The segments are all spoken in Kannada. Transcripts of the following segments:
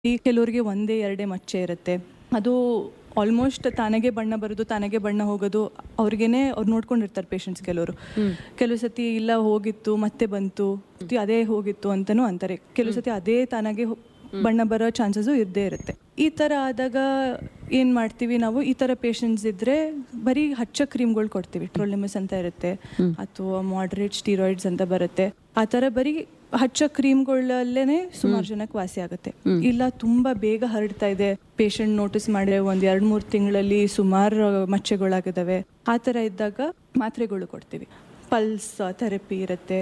ಈ ಕೆಲವರಿಗೆ ಒಂದೇ ಎರಡೇ ಮಚ್ಚೆ ಇರುತ್ತೆ ಅದು ಆಲ್ಮೋಸ್ಟ್ ತಾನಾಗೆ ಬಣ್ಣ ಬರೋದು ತಾನಾಗೆ ಬಣ್ಣ ಹೋಗೋದು ಅವ್ರಿಗೇನೆ ಅವ್ರು ನೋಡ್ಕೊಂಡಿರ್ತಾರೆ ಪೇಷಂಟ್ಸ್ ಕೆಲವರು ಕೆಲವು ಸತಿ ಇಲ್ಲ ಹೋಗಿತ್ತು ಮತ್ತೆ ಬಂತು ಮತ್ತೆ ಅದೇ ಹೋಗಿತ್ತು ಅಂತನೂ ಅಂತಾರೆ ಕೆಲವು ಸತಿ ಅದೇ ತಾನಾಗೆ ಹೋ- ಬಣ್ಣ ಬರೋ ಚಾನ್ಸಸ್ಸು ಇದ್ದೇ ಇರುತ್ತೆ ಈ ಥರ ಆದಾಗ ಏನು ಮಾಡ್ತೀವಿ ನಾವು ಈ ಥರ ಪೇಷಂಟ್ಸ್ ಇದ್ದರೆ ಬರೀ ಹಚ್ಚ ಕ್ರೀಮ್ಗಳು ಕೊಡ್ತೀವಿ ಟ್ರೋಲಿಮಸ್ ಅಂತ ಇರುತ್ತೆ ಅಥವಾ ಮಾಡ್ರೇಟ್ ಸ್ಟೀರಾಯ್ಡ್ಸ್ ಅಂತ ಬರುತ್ತೆ ಆ ಥರ ಬರೀ ಹಚ್ಚ ಕ್ರೀಮ್ಗಳಲ್ಲೇ ಸುಮಾರು ಜನಕ್ಕೆ ವಾಸಿ ಆಗುತ್ತೆ ಇಲ್ಲ ತುಂಬಾ ಬೇಗ ಹರಡ್ತಾ ಇದೆ ಪೇಷಂಟ್ ನೋಟಿಸ್ ಮಾಡಿ ಒಂದ್ ಎರಡ್ ಮೂರ್ ತಿಂಗಳಲ್ಲಿ ಸುಮಾರು ಮಚ್ಚೆಗಳಾಗಿದ್ದಾವೆ ಆ ಥರ ಇದ್ದಾಗ ಮಾತ್ರೆಗಳು ಕೊಡ್ತೀವಿ ಪಲ್ಸ್ ಥೆರಪಿ ಇರುತ್ತೆ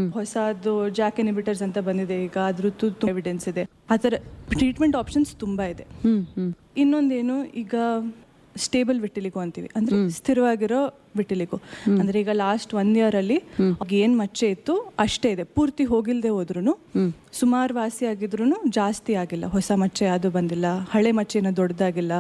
ಹೊಸದು ಜಾಕ್ ಇನಿಬಿಟರ್ಸ್ ಅಂತ ಬಂದಿದೆ ಈಗ ಅದ್ರದ್ದು ಎವಿಡೆನ್ಸ್ ಇದೆ ಆ ಥರ ಟ್ರೀಟ್ಮೆಂಟ್ ಆಪ್ಷನ್ಸ್ ತುಂಬಾ ಇದೆ ಹ್ಮ್ ಹ್ಮ್ ಇನ್ನೊಂದೇನು ಈಗ ಸ್ಟೇಬಲ್ ವಿಟಿಲಿಗೋ ಅಂತೀವಿ ಅಂದ್ರೆ ಸ್ಥಿರವಾಗಿರೋ ವಿಟಿಲಿಗೋ ಅಂದ್ರೆ ಈಗ ಲಾಸ್ಟ್ ಒನ್ ಇಯರ್ ಅಲ್ಲಿ ಏನ್ ಮಚ್ಚೆ ಇತ್ತು ಅಷ್ಟೇ ಇದೆ ಪೂರ್ತಿ ಹೋಗಿಲ್ದೆ ಹೋದ್ರು ಸುಮಾರು ವಾಸಿ ಆಗಿದ್ರು ಜಾಸ್ತಿ ಆಗಿಲ್ಲ ಹೊಸ ಮಚ್ಚೆ ಅದು ಬಂದಿಲ್ಲ ಹಳೆ ಮಚ್ಚೆನ ದೊಡ್ಡದಾಗಿಲ್ಲ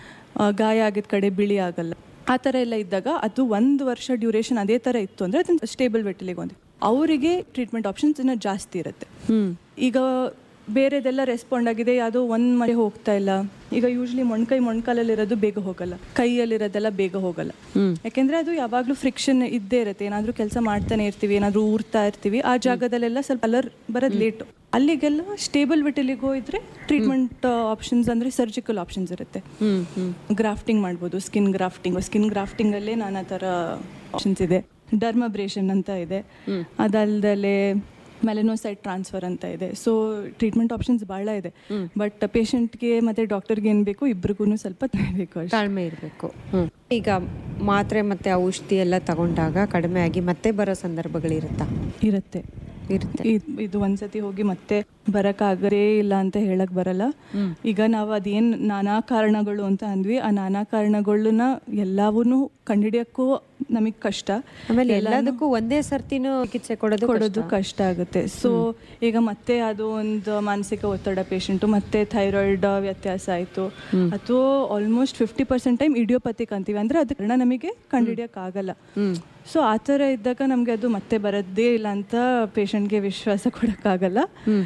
ಆ, ಗಾಯ ಆಗಿದ ಕಡೆ ಬಿಳಿ ಆಗಲ್ಲ ಆ ಥರ ಎಲ್ಲ ಇದ್ದಾಗ ಅದು ಒಂದು ವರ್ಷ ಡ್ಯೂರೇಷನ್ ಅದೇ ಥರ ಇತ್ತು ಅಂದ್ರೆ ಅದನ್ನ ಸ್ಟೇಬಲ್ ವಿಟಿಲಿಗೋ ಅಂತ ಅವರಿಗೆ ಟ್ರೀಟ್ಮೆಂಟ್ ಆಪ್ಷನ್ಸ್ ಇನ್ನ ಜಾಸ್ತಿ ಇರುತ್ತೆ ಹ್ಮ್ ಈಗ ಬೇರೆದೆಲ್ಲ ರೆಸ್ಪಾಂಡ್ ಆಗಿದೆ ಯಾವುದೋ ಒಂದ್ ಮನೆ ಹೋಗ್ತಾ ಇಲ್ಲ ಈಗ ಯೂಶ್ಲಿ ಮೊಣ್ಕೈ ಮೊಣ್ಕಾಲಲ್ಲಿರೋದು ಬೇಗ ಹೋಗಲ್ಲ ಕೈಯಲ್ಲಿರೋದೆಲ್ಲ ಬೇಗ ಹೋಗಲ್ಲ ಯಾಕೆಂದ್ರೆ ಅದು ಯಾವಾಗ್ಲೂ ಫ್ರಿಕ್ಷನ್ ಇದ್ದೇ ಇರುತ್ತೆ ಏನಾದ್ರೂ ಕೆಲಸ ಮಾಡ್ತಾನೆ ಇರ್ತೀವಿ ಏನಾದ್ರೂ ಊರ್ತಾ ಇರ್ತೀವಿ ಆ ಜಾಗದಲ್ಲೆಲ್ಲ ಸ್ವಲ್ಪ ಕಲರ್ ಬರೋದು ಲೇಟು ಅಲ್ಲಿಗೆಲ್ಲ ಸ್ಟೇಬಲ್ ವಿಟಿಲಿಗೋ ಇದ್ರೆ ಟ್ರೀಟ್ಮೆಂಟ್ ಆಪ್ಷನ್ಸ್ ಅಂದ್ರೆ ಸರ್ಜಿಕಲ್ ಆಪ್ಷನ್ಸ್ ಇರುತ್ತೆ ಹ್ಮ್ ಹ್ಮ್ ಗ್ರಾಫ್ಟಿಂಗ್ ಮಾಡ್ಬೋದು ಸ್ಕಿನ್ ಗ್ರಾಫ್ಟಿಂಗ್ ಸ್ಕಿನ್ ಗ್ರಾಫ್ಟಿಂಗ್ ಅಲ್ಲೇ ನಾನಾ ಥರ ಆಪ್ಷನ್ಸ್ ಇದೆ ಡರ್ಮಬ್ರೇಷನ್ ಅಂತ ಇದೆ ಅದಲ್ದಲೆ ಮೆಲೆನೋಸೈಟ್ ಟ್ರಾನ್ಸ್ಫರ್ ಅಂತ ಇದೆ ಸೊ ಟ್ರೀಟ್ಮೆಂಟ್ ಆಪ್ಷನ್ಸ್ ಭಾಳ ಇದೆ ಬಟ್ ಪೇಷಂಟ್ಗೆ ಮತ್ತೆ ಡಾಕ್ಟರ್ಗೆ ಏನು ಬೇಕು ಇಬ್ರಿಗೂ ಸ್ವಲ್ಪ ಬೇಕು ಅಷ್ಟೇ ತಾಳ್ಮೆ ಇರಬೇಕು ಈಗ ಮಾತ್ರೆ ಮತ್ತೆ ಔಷಧಿ ಎಲ್ಲ ತಗೊಂಡಾಗ ಕಡಿಮೆ ಆಗಿ ಮತ್ತೆ ಬರೋ ಸಂದರ್ಭಗಳಿರುತ್ತಾ ಇರುತ್ತೆ ಇರುತ್ತೆ ಇದ್- ಇದು ಒಂದ್ಸತಿ ಹೋಗಿ ಮತ್ತೆ ಬರಕ್ಕಾಗರೇ ಇಲ್ಲ ಅಂತ ಹೇಳಕ್ ಬರಲ್ಲ ಈಗ ನಾವು ಅದೇನ್ ನಾನಾ ಕಾರಣಗಳು ಅಂತ ಅಂದ್ವಿ ಆ ನಾನಾ ಕಾರಣಗಳನ್ನ ಎಲ್ಲವನ್ನೂ ಕಂಡಿಡಿಯಕ್ಕೂ ನಮಗ್ ಕಷ್ಟ ಆಮೇಲೆ ಎಲ್ಲದಕ್ಕೂ ಒಂದೇ ಸರ್ತಿನೂ ಚಿಕಿತ್ಸೆ ಕೊಡೋದು ಕೊಡೋದು ಕಷ್ಟ ಆಗುತ್ತೆ ಸೊ ಈಗ ಮತ್ತೆ ಅದು ಒಂದು ಮಾನಸಿಕ ಒತ್ತಡ ಪೇಷಂಟು ಮತ್ತೆ ಥೈರಾಯ್ಡ್ ವ್ಯತ್ಯಾಸ ಆಯಿತು ಅಥವಾ almost fifty percent time idiopathic ಅಂತೀವಿ ಅಂದ್ರೆ ಅದು ಕಾರಣ ನಮಗೆ ಕಂಡುಹಿಡಿಯಕ್ ಆಗಲ್ಲ ಸೊ ಆ ಥರ ಇದ್ದಾಗ ನಮಗೆ ಅದು ಮತ್ತೆ ಬರೋದೇ ಇಲ್ಲ ಅಂತ ಪೇಷಂಟ್ಗೆ ವಿಶ್ವಾಸ ಕೊಡೋಕ್ಕಾಗಲ್ಲ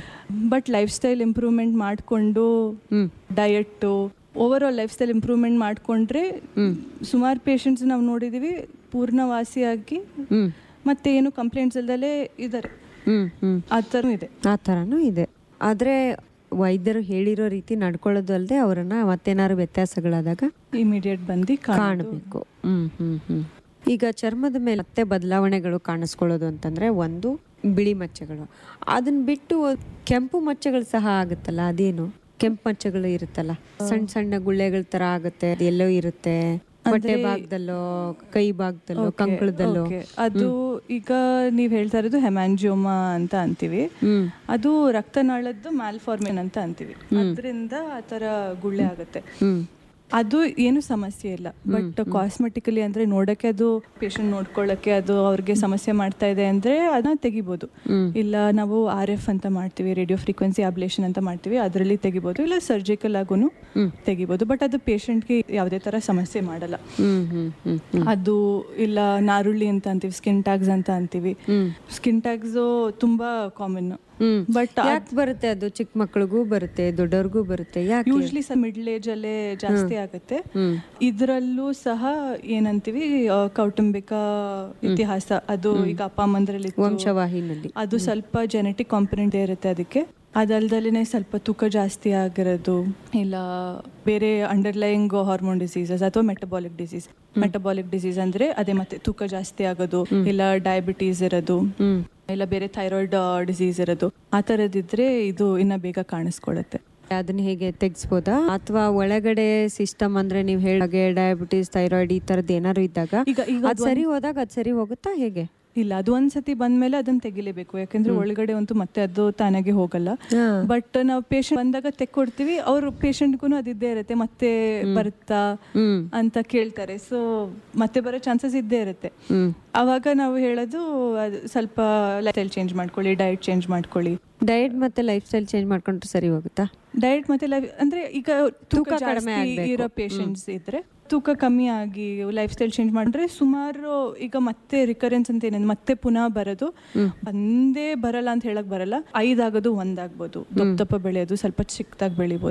ಬಟ್ ಲೈಫ್ ಸ್ಟೈಲ್ ಇಂಪ್ರೂವ್ಮೆಂಟ್ ಮಾಡಿಕೊಂಡು diet overall lifestyle improvement ಮಾಡಿಕೊಂಡ್ರೆ ಸುಮಾರು ಪೇಷಂಟ್ಸ್ ನಾವು ನೋಡಿದೀವಿ ಪೂರ್ಣವಾಸಿಯಾಗಿ ಹ್ಮ್ ಮತ್ತೆ ಏನು ಕಂಪ್ಲೇಂಟ್ಸ್ ಇಲ್ದಲೇ ಇದ್ದಾರೆ ಹ್ಮ್ ಹ್ಮ್ ಆ ಥರ ಇದೆ ಆ ಥರನೂ ಇದೆ ಆದರೆ ವೈದ್ಯರು ಹೇಳಿರೋ ರೀತಿ ನಡ್ಕೊಳ್ಳೋದು ಅಲ್ಲದೆ ಅವರನ್ನ ಮತ್ತೇನಾದ್ರು ವ್ಯತ್ಯಾಸಗಳಾದಾಗ ಇಮಿಡಿಯೇಟ್ ಬಂದು ಕಾಣಬೇಕು ಹ್ಮ್ ಹ್ಮ್ ಹ್ಮ್ ಈಗ ಚರ್ಮದ ಮೇಲೆ ಮತ್ತೆ ಬದಲಾವಣೆಗಳು ಕಾಣಿಸ್ಕೊಳ್ಳೋದು ಅಂತಂದ್ರೆ ಒಂದು ಬಿಳಿ ಮಚ್ಚೆಗಳು ಅದನ್ನ ಬಿಟ್ಟು ಕೆಂಪು ಮಚ್ಚೆಗಳು ಸಹ ಆಗುತ್ತಲ್ಲ ಅದೇನು ಕೆಂಪು ಮಚ್ಚೆಗಳು ಇರುತ್ತಲ್ಲ ಸಣ್ಣ ಸಣ್ಣ ಗುಳ್ಳೆಗಳ ತರ ಆಗುತ್ತೆ ಅದು ಎಲ್ಲೋ ಇರುತ್ತೆ ಹೊಟ್ಟೆ ಭಾಗದಲ್ಲೋ ಕೈ ಭಾಗದಲ್ಲೋ ಕಂಕಳದಲ್ಲೋ Okay. ಅದು ಈಗ ನೀವ್ ಹೇಳ್ತಾ ಇರೋದು ಹೆಮ್ಯಾಂಜಿಯೋಮಾ ಅಂತ ಅಂತೀವಿ ಹ್ಮ್ ಅದು ರಕ್ತನಾಳದ್ದು ಮ್ಯಾಲ್ಫಾರ್ಮೇನ್ ಅಂತ ಅಂತೀವಿ ಅದರಿಂದ ಆ ಥರ ಗುಳ್ಳೆ ಆಗುತ್ತೆ ಹ್ಮ್ ಅದು ಏನು ಸಮಸ್ಯೆ ಇಲ್ಲ ಬಟ್ ಕಾಸ್ಮೆಟಿಕಲಿ ಅಂದ್ರೆ ನೋಡಕ್ಕೆ ಅದು ಪೇಷಂಟ್ ನೋಡ್ಕೊಳ್ಳಕ್ಕೆ ಅದು ಅವ್ರಿಗೆ ಸಮಸ್ಯೆ ಮಾಡ್ತಾ ಇದೆ ಅಂದ್ರೆ ಅದನ್ನ ತೆಗಿಬೋದು ಇಲ್ಲ ನಾವು ಆರ್ ಎಫ್ ಅಂತ ಮಾಡ್ತೀವಿ ರೇಡಿಯೋ ಫ್ರೀಕ್ವೆನ್ಸಿ ಅಬ್ಲೇಷನ್ ಅಂತ ಮಾಡ್ತೀವಿ ಅದರಲ್ಲಿ ತೆಗಿಬೋದು ಇಲ್ಲ ಸರ್ಜಿಕಲ್ ಆಗೂ ತೆಗಿಬೋದು ಬಟ್ ಅದು ಪೇಷಂಟ್ಗೆ ಯಾವುದೇ ತರ ಸಮಸ್ಯೆ ಮಾಡಲ್ಲ ಹ್ಮ್ ಹ್ಮ್ ಹ್ಮ್ ಹ್ಮ್ ಅದು ಇಲ್ಲ ನಾರುಳ್ಳಿ ಅಂತ ಅಂತೀವಿ ಸ್ಕಿನ್ ಟ್ಯಾಗ್ಸ್ ಅಂತ ಅಂತೀವಿ ಸ್ಕಿನ್ ಟ್ಯಾಗ್ಸ್ ತುಂಬಾ ಕಾಮನ್ ಹ್ಮ್ ಬಟ್ ಯಾಕೆ ಬರುತ್ತೆ ಅದು ಚಿಕ್ಕ ಮಕ್ಳಿಗೂ ಬರುತ್ತೆ ದೊಡ್ಡವ್ರಿಗೂ ಬರುತ್ತೆ ಯಾಕೆ ಯೂಶ್ಲಿ ಸ ಮಿಡ್ಲ್ ಏಜ್ ಅಲ್ಲೇ ಜಾಸ್ತಿ ಆಗುತ್ತೆ ಹ್ಮ್. ಇದ್ರಲ್ಲೂ ಸಹ ಏನಂತೀವಿ ಆ, ಕೌಟುಂಬಿಕ ಇತಿಹಾಸ ಅದು ಈಗ ಅಪ್ಪ ಅಮ್ಮಂದ್ರಲ್ಲಿ ಇತ್ತು. ವಂಶವಾಹಿನಲ್ಲಿ ಅದು ಸ್ವಲ್ಪ ಜೆನೆಟಿಕ್ ಕಾಂಪೊನೆಂಟ್ ಇರುತ್ತೆ ಅದಕ್ಕೆ ಅದಲ್ದಲೇ ಸ್ವಲ್ಪ ತೂಕ ಜಾಸ್ತಿ ಆಗಿರೋದು ಇಲ್ಲ ಬೇರೆ ಅಂಡರ್ಲೈಯಿಂಗ್ ಹಾರ್ಮೋನ್ ಡಿಸೀಸಸ್ ಅಥವಾ ಮೆಟಬಾಲಿಕ್ ಡಿಸೀಸ್ ಮೆಟಬಾಲಿಕ್ ಡಿಸೀಸ್ ಅಂದ್ರೆ ಅದೇ ಮತ್ತೆ ತೂಕ ಜಾಸ್ತಿ ಆಗೋದು ಇಲ್ಲ ಡಯಾಬಿಟೀಸ್ ಇರೋದು ಹ್ಮ್ ಇಲ್ಲ ಬೇರೆ ಥೈರಾಯ್ಡ್ ಡಿಸೀಸ್ ಇರೋದು ಆ ಥರದಿದ್ರೆ ಇದು ಇನ್ನ ಬೇಗ ಕಾಣಿಸ್ಕೊಳ್ಳುತ್ತೆ ಅದನ್ನ ಹೇಗೆ ತೆಗಿಸ್ಬೋದಾ ಅಥವಾ ಒಳಗಡೆ ಸಿಸ್ಟಮ್ ಅಂದ್ರೆ ನೀವು ಹೇಳಾಗೆ ಡಯಾಬಿಟಿಸ್ ಥೈರಾಯ್ಡ್ ಈ ತರದ್ ಏನಾದ್ರು ಇದ್ದಾಗ ಈಗ ಈಗ ಅದ್ ಸರಿ ಹೋದಾಗ ಅದ್ ಸರಿ ಹೋಗುತ್ತಾ ಹೇಗೆ ಇಲ್ಲ ಅದು ಒಂದ್ಸತಿ ಬಂದ್ಮೇಲೆ ಅದನ್ನ ತೆಗಿಲೇಬೇಕು ಯಾಕಂದ್ರೆ ಒಳಗಡೆ ಅಂತೂ ಮತ್ತೆ ಅದು ತಾನಾಗೆ ಹೋಗಲ್ಲ ಬಟ್ ನಾವು ಪೇಷಂಟ್ ಬಂದಾಗ ತೆಕ್ಕೊಡ್ತೀವಿ ಅವ್ರ ಪೇಷಂಟ್ಗೂ ಅದಿದ್ದೇ ಇರುತ್ತೆ ಮತ್ತೆ ಬರುತ್ತಾ ಹ್ಮ್ ಅಂತ ಕೇಳ್ತಾರೆ ಸೊ ಮತ್ತೆ ಬರೋ ಚಾನ್ಸಸ್ ಇದ್ದೇ ಇರುತ್ತೆ ಹ್ಮ್ ಅವಾಗ ನಾವು ಹೇಳೋದು ಅದು ಸ್ವಲ್ಪ ಲೈಫ್ ಸ್ಟೈಲ್ ಚೇಂಜ್ ಮಾಡ್ಕೊಳ್ಳಿ ಡಯಟ್ ಚೇಂಜ್ ಮಾಡ್ಕೊಳ್ಳಿ ಡಯಟ್ ಮತ್ತೆ ಲೈಫ್ ಸ್ಟೈಲ್ ಚೇಂಜ್ ಮಾಡ್ಕೊಂಡ್ರೆ ಸರಿ ಹೋಗುತ್ತಾ ಡಯಟ್ ಮತ್ತೆ ಲೈಫ್ ಅಂದ್ರೆ ಈಗ ತೂಕ ತೂಕ ಕಡಿಮೆ ಜಾಸ್ತಿ ಆಗ್ಬೇಕು. ಇರೋ ಪೇಷಂಟ್ಸ್ ಇದ್ರೆ ತೂಕ ಕಮ್ಮಿ ಆಗಿ ಲೈಫ್ ಸ್ಟೈಲ್ ಚೇಂಜ್ ಮಾಡಿದ್ರೆ ಸುಮಾರು ಈಗ ಮತ್ತೆ ರಿಕರೆನ್ಸ್ ಅಂತ ಏನೇನು ಮತ್ತೆ ಪುನಃ ಬರೋದು ಒಂದೇ ಬರಲ್ಲ ಅಂತ ಹೇಳಕ್ ಬರಲ್ಲ ಐದಾಗೋದು ಒಂದಾಗ್ಬೋದು ದಪ್ಪ ದಪ್ಪ ಬೆಳೆಯೋದು ಸ್ವಲ್ಪ ಚಿಕ್ಕದಾಗಿ ಬೆಳಿಬೋದು